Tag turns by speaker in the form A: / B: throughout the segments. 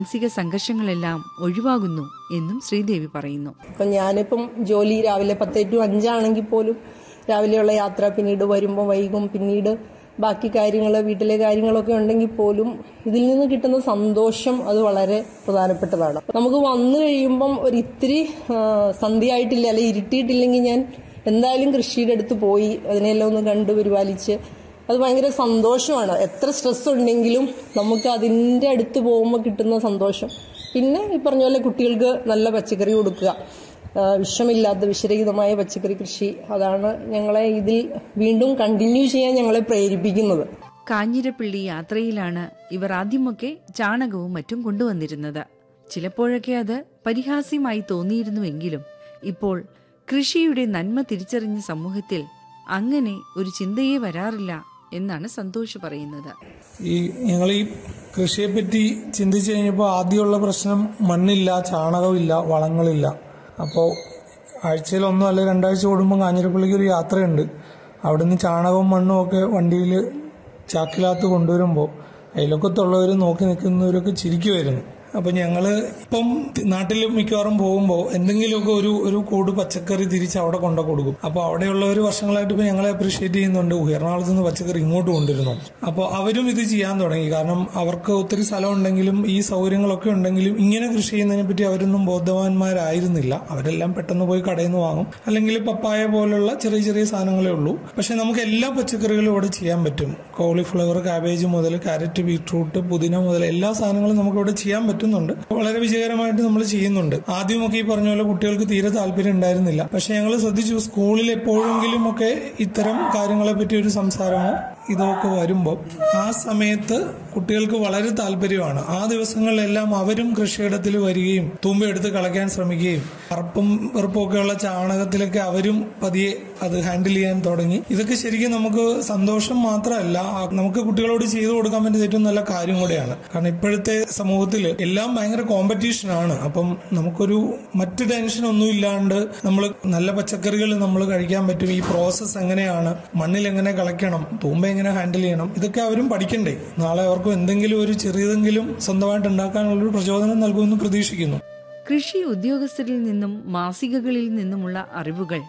A: മാനസിക സംഘർഷങ്ങളെല്ലാം ഒഴിവാകുന്നു എന്നും ശ്രീദേവി പറയുന്നു
B: ഇപ്പം ഞാനിപ്പം ജോലി രാവിലെ പത്തേ ടു അഞ്ചാണെങ്കിൽ പോലും രാവിലെയുള്ള യാത്ര പിന്നീട് വരുമ്പോൾ വൈകും പിന്നീട് ബാക്കി കാര്യങ്ങൾ വീട്ടിലെ കാര്യങ്ങളൊക്കെ ഉണ്ടെങ്കിൽ പോലും ഇതിൽ നിന്ന് കിട്ടുന്ന സന്തോഷം അത് വളരെ പ്രധാനപ്പെട്ടതാണ് നമുക്ക് വന്നു കഴിയുമ്പം ഒരു ഇത്തിരി ആ, സന്ധ്യയായിട്ടില്ല അല്ലെ ഇരുട്ടിയിട്ടില്ലെങ്കിൽ ഞാൻ എന്തായാലും കൃഷിയുടെ അടുത്ത് പോയി അതിനെല്ലാം ഒന്ന് കണ്ടു പരിപാലിച്ച് അത് ഭയങ്കര സന്തോഷമാണ് എത്ര സ്ട്രെസ് ഉണ്ടെങ്കിലും നമുക്ക് അതിൻ്റെ അടുത്ത് പോകുമ്പോൾ കിട്ടുന്ന സന്തോഷം പിന്നെ ഈ പറഞ്ഞ പോലെ കുട്ടികൾക്ക് നല്ല പച്ചക്കറി കൊടുക്കുക ആ, വിഷമില്ലാത്ത വിഷരഹിതമായ പച്ചക്കറി കൃഷി അതാണ് ഞങ്ങളെ ഇതിൽ വീണ്ടും കണ്ടിന്യൂ ചെയ്യാൻ ഞങ്ങളെ പ്രേരിപ്പിക്കുന്നത്
A: കാഞ്ഞിരപ്പള്ളി യാത്രയിലാണ് ഇവർ ആദ്യമൊക്കെ ചാണകവും മറ്റും കൊണ്ടുവന്നിരുന്നത് ചിലപ്പോഴൊക്കെ അത് പരിഹാസ്യമായി തോന്നിയിരുന്നുവെങ്കിലും ഇപ്പോൾ കൃഷിയുടെ നന്മ തിരിച്ചറിഞ്ഞ സമൂഹത്തിൽ അങ്ങനെ ഒരു ചിന്തയെ വരാറില്ല എന്നാണ് സന്തോഷ് പറയുന്നത്
C: ഈ ഞങ്ങൾ ഈ കൃഷിയെപ്പറ്റി ചിന്തിച്ചു കഴിഞ്ഞപ്പോൾ ആദ്യമുള്ള പ്രശ്നം മണ്ണില്ല ചാണകമില്ല വളങ്ങളില്ല അപ്പോൾ ആഴ്ചയിൽ ഒന്നോ അല്ലെങ്കിൽ രണ്ടാഴ്ച കൂടുമ്പോൾ കാഞ്ഞിരപ്പള്ളിക്ക് ഒരു യാത്രയുണ്ട് അവിടുന്ന് ചാണകവും മണ്ണും ഒക്കെ വണ്ടിയിൽ ചാക്കിനകത്ത് കൊണ്ടുവരുമ്പോൾ അയലൊക്കത്തുള്ളവർ നോക്കി നിൽക്കുന്നവരൊക്കെ ചിരിക്കുമായിരുന്നു അപ്പോൾ ഞങ്ങൾ ഇപ്പം നാട്ടിൽ മിക്കവാറും പോകുമ്പോൾ എന്തെങ്കിലുമൊക്കെ ഒരു ഒരു കൂട് പച്ചക്കറി തിരിച്ച് അവിടെ കൊണ്ടു കൊടുക്കും അപ്പോൾ അവിടെയുള്ളവർ വർഷങ്ങളായിട്ട് ഇപ്പോൾ ഞങ്ങളെ അപ്രീഷിയേറ്റ് ചെയ്യുന്നുണ്ട് എറണാകുളത്ത് നിന്ന് പച്ചക്കറി ഇങ്ങോട്ട് കൊണ്ടുവരുന്നു അപ്പോൾ അവരും ഇത് ചെയ്യാൻ തുടങ്ങി കാരണം അവർക്ക് ഒത്തിരി സ്ഥലം ഉണ്ടെങ്കിലും ഈ സൗകര്യങ്ങളൊക്കെ ഉണ്ടെങ്കിലും ഇങ്ങനെ കൃഷി ചെയ്യുന്നതിനെ പറ്റി അവരൊന്നും ബോധവാന്മാരായിരുന്നില്ല അവരെല്ലാം പെട്ടെന്ന് പോയി കടയിൽ നിന്ന് വാങ്ങും അല്ലെങ്കിൽ പപ്പായ പോലുള്ള ചെറിയ ചെറിയ സാധനങ്ങളേ ഉള്ളൂ പക്ഷെ നമുക്ക് എല്ലാ പച്ചക്കറികളും ഇവിടെ ചെയ്യാൻ പറ്റും കോളിഫ്ലവർ കാബേജ് മുതൽ കാരറ്റ് ബീട്രൂട്ട് പുതിന മുതൽ എല്ലാ സാധനങ്ങളും നമുക്ക് ഇവിടെ ചെയ്യാൻ പറ്റുന്നുണ്ട് വളരെ വിജയകരമായിട്ട് നമ്മൾ ചെയ്യുന്നുണ്ട് ആദ്യമൊക്കെ ഈ പറഞ്ഞ പോലെ കുട്ടികൾക്ക് തീരെ താല്പര്യം ഉണ്ടായിരുന്നില്ല പക്ഷെ ഞങ്ങൾ ശ്രദ്ധിച്ചു സ്കൂളിൽ എപ്പോഴെങ്കിലും ഒക്കെ ഇത്തരം കാര്യങ്ങളെ പറ്റി ഒരു സംസാരമോ ഇതൊക്കെ വരുമ്പോൾ ആ സമയത്ത് കുട്ടികൾക്ക് വളരെ താല്പര്യമാണ് ആ ദിവസങ്ങളിലെല്ലാം അവരും കൃഷിയിടത്തിൽ വരികയും തുമ്പെടുത്ത് കളയ്ക്കാൻ ശ്രമിക്കുകയും കറുപ്പും വെറുപ്പും ഒക്കെയുള്ള ചാണകത്തിലൊക്കെ അവരും പതിയെ അത് ഹാൻഡിൽ ചെയ്യാൻ തുടങ്ങി ഇതൊക്കെ ശരിക്കും നമുക്ക് സന്തോഷം മാത്രമല്ല ആ നമുക്ക് കുട്ടികളോട് ചെയ്തു കൊടുക്കാൻ പറ്റുന്ന ഏറ്റവും നല്ല കാര്യം കൂടെയാണ് കാരണം ഇപ്പോഴത്തെ സമൂഹത്തിൽ എല്ലാം ഭയങ്കര കോമ്പറ്റീഷനാണ് അപ്പം നമുക്കൊരു മറ്റ് ടെൻഷൻ ഒന്നും ഇല്ലാണ്ട് നമ്മൾ നല്ല പച്ചക്കറികൾ നമ്മൾ കഴിക്കാൻ പറ്റും ഈ പ്രോസസ്സ് എങ്ങനെയാണ് മണ്ണിൽ എങ്ങനെ കളയ്ക്കണം തൂമ്പ എങ്ങനെ ഹാൻഡിൽ ചെയ്യണം ഇതൊക്കെ അവരും പഠിക്കണ്ടേ നാളെ അവർക്ക് എന്തെങ്കിലും ഒരു ചെറിയതെങ്കിലും സ്വന്തമായിട്ട് ഉണ്ടാക്കാനുള്ളൊരു പ്രചോദനം നൽകുമെന്ന് പ്രതീക്ഷിക്കുന്നു
A: കൃഷി ഉദ്യോഗസ്ഥരിൽ നിന്നും മാസികകളിൽ നിന്നുമുള്ള അറിവുകൾ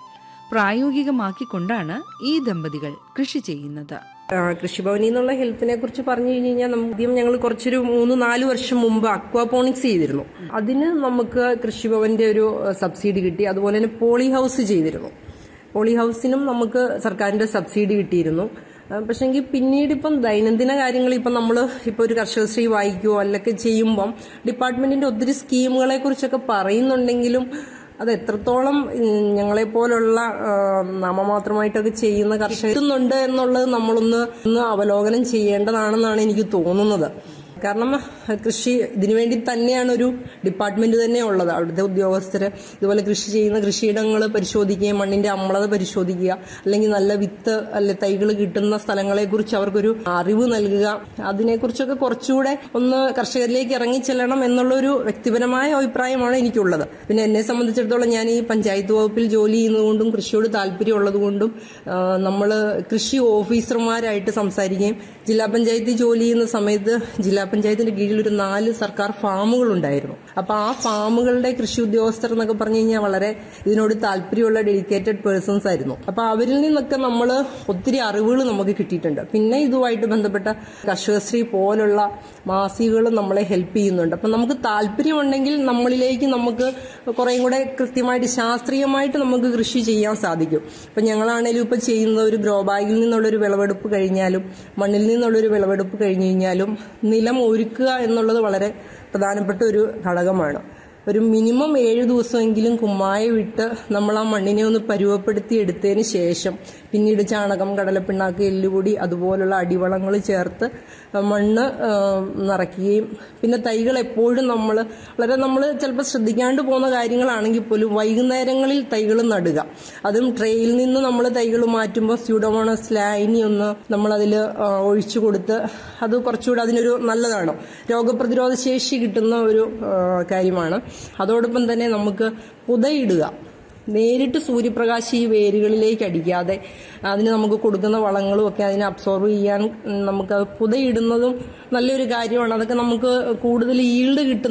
A: പ്രായോഗികമാക്കിക്കൊണ്ടാണ് ഈ ദമ്പതികൾ കൃഷി ചെയ്യുന്നത്
B: ആ, കൃഷിഭവനിൽ നിന്നുള്ള ഹെൽപ്പിനെ കുറിച്ച് പറഞ്ഞു കഴിഞ്ഞ് കഴിഞ്ഞാൽ ആദ്യം ഞങ്ങൾ കുറച്ചൊരു മൂന്ന് നാല് വർഷം മുമ്പ് അക്വാപോണിക്സ് ചെയ്തിരുന്നു അതിന് നമുക്ക് കൃഷിഭവന്റെ ഒരു ആ, സബ്സിഡി കിട്ടി അതുപോലെ തന്നെ പോളി ഹൗസ് ചെയ്തിരുന്നു പോളി ഹൗസിനും നമുക്ക് സർക്കാരിന്റെ സബ്സിഡി കിട്ടിയിരുന്നു പക്ഷെങ്കിൽ പിന്നീട് ഇപ്പം ദൈനംദിന കാര്യങ്ങൾ ഇപ്പം നമ്മൾ ഇപ്പോൾ ഒരു കർഷകശ്രീ വായിക്കുകയോ അല്ലൊക്കെ ചെയ്യുമ്പം ഡിപ്പാർട്ട്മെന്റിന്റെ ഒത്തിരി സ്കീമുകളെ കുറിച്ചൊക്കെ പറയുന്നുണ്ടെങ്കിലും അത് എത്രത്തോളം ഞങ്ങളെ പോലുള്ള നാമമാത്രമായിട്ടൊക്കെ ചെയ്യുന്ന കർഷകർ എത്തുന്നുണ്ട് എന്നുള്ളത് നമ്മളൊന്ന് ഒന്ന് അവലോകനം ചെയ്യേണ്ടതാണെന്നാണ് എനിക്ക് തോന്നുന്നത് കാരണം കൃഷി ഇതിനുവേണ്ടി തന്നെയാണ് ഒരു ഡിപ്പാർട്ട്മെന്റ് തന്നെ ഉള്ളത് അവിടുത്തെ ഉദ്യോഗസ്ഥര് ഇതുപോലെ കൃഷി ചെയ്യുന്ന കൃഷിയിടങ്ങൾ പരിശോധിക്കുക മണ്ണിന്റെ അമ്ലത പരിശോധിക്കുക അല്ലെങ്കിൽ നല്ല വിത്ത് അല്ലെ തൈകൾ കിട്ടുന്ന സ്ഥലങ്ങളെ കുറിച്ച് അവർക്കൊരു അറിവ് നൽകുക അതിനെക്കുറിച്ചൊക്കെ കുറച്ചുകൂടെ ഒന്ന് കർഷകരിലേക്ക് ഇറങ്ങിച്ചെല്ലണം എന്നുള്ളൊരു വ്യക്തിപരമായ അഭിപ്രായമാണ് എനിക്കുള്ളത് പിന്നെ എന്നെ സംബന്ധിച്ചിടത്തോളം ഞാൻ ഈ പഞ്ചായത്ത് വകുപ്പിൽ ജോലി ചെയ്യുന്നതുകൊണ്ടും കൃഷിയോട് താല്പര്യമുള്ളതുകൊണ്ടും നമ്മൾ കൃഷി ഓഫീസർമാരായിട്ട് സംസാരിക്കുകയും ജില്ലാ പഞ്ചായത്തിൽ ജോലി ചെയ്യുന്ന സമയത്ത് ജില്ലാ പഞ്ചായത്തിന്റെ കീഴിൽ ഒരു നാല് സർക്കാർ ഫാമുകൾ ഉണ്ടായിരുന്നു അപ്പൊ ആ ഫാമുകളുടെ കൃഷി ഉദ്യോഗസ്ഥർ എന്നൊക്കെ പറഞ്ഞു കഴിഞ്ഞാൽ വളരെ ഇതിനോട് താല്പര്യമുള്ള ഡെഡിക്കേറ്റഡ് പേഴ്സൺസ് ആയിരുന്നു അപ്പൊ അവരിൽ നിന്നൊക്കെ നമ്മൾ ഒത്തിരി അറിവുകൾ നമുക്ക് കിട്ടിയിട്ടുണ്ട് പിന്നെ ഇതുമായിട്ട് ബന്ധപ്പെട്ട കർഷകശ്രീ പോലുള്ള മാസികകൾ നമ്മളെ ഹെൽപ്പ് ചെയ്യുന്നുണ്ട് അപ്പൊ നമുക്ക് താല്പര്യമുണ്ടെങ്കിൽ നമ്മളിലേക്ക് നമുക്ക് കുറേയും കൂടെ കൃത്യമായിട്ട് ശാസ്ത്രീയമായിട്ട് നമുക്ക് കൃഷി ചെയ്യാൻ സാധിക്കും ഇപ്പൊ ഞങ്ങളാണേലും ഇപ്പൊ ചെയ്യുന്ന ഒരു ഗ്രോ ബാഗിൽ നിന്നുള്ളൊരു വിളവെടുപ്പ് കഴിഞ്ഞാലും മണ്ണിൽ നിന്നുള്ളൊരു വിളവെടുപ്പ് കഴിഞ്ഞു കഴിഞ്ഞാലും നിലം ഒരുക്കുക എന്നുള്ളത് വളരെ പ്രധാനപ്പെട്ട ഒരു ഘടകമാണ് ഒരു മിനിമം ഏഴ് ദിവസമെങ്കിലും കുമ്മായ വിട്ട് നമ്മൾ ആ മണ്ണിനെ ഒന്ന് പരുവപ്പെടുത്തി എടുത്തതിന് ശേഷം പിന്നീട് ചാണകം കടലപ്പിണ്ണാക്ക് എല്ലുപൊടി അതുപോലുള്ള അടിവളങ്ങൾ ചേർത്ത് മണ്ണ് ആ, നിറയ്ക്കുകയും പിന്നെ തൈകൾ എപ്പോഴും നമ്മൾ വളരെ നമ്മൾ ചിലപ്പോൾ ശ്രദ്ധിക്കാണ്ട് പോകുന്ന കാര്യങ്ങളാണെങ്കിൽ പോലും വൈകുന്നേരങ്ങളിൽ തൈകൾ നടുക അതും ട്രെയിൽ നിന്ന് നമ്മൾ തൈകൾ മാറ്റുമ്പോൾ സ്യൂഡോമോണസ് ലൈനി ഒന്ന് നമ്മളതിൽ ഒഴിച്ചു കൊടുത്ത് അത് കുറച്ചുകൂടെ അതിനൊരു നല്ലതാണ് രോഗപ്രതിരോധ ശേഷി കിട്ടുന്ന ഒരു ആ, കാര്യമാണ് അതോടൊപ്പം തന്നെ നമുക്ക് പുതയിടുക നേരിട്ട് സൂര്യപ്രകാശം ഈ വേരുകളിലേക്ക് അടിക്കാതെ അതിന് നമുക്ക് കൊടുക്കുന്ന വളങ്ങളും ഒക്കെ അതിനെ അബ്സോർവ് ചെയ്യാൻ ഉം, നമുക്ക് അത് പുതയിടുന്നതും നല്ലൊരു കാര്യമാണ് അതൊക്കെ നമുക്ക് കൂടുതൽ ഈൽഡ് കിട്ടുന്ന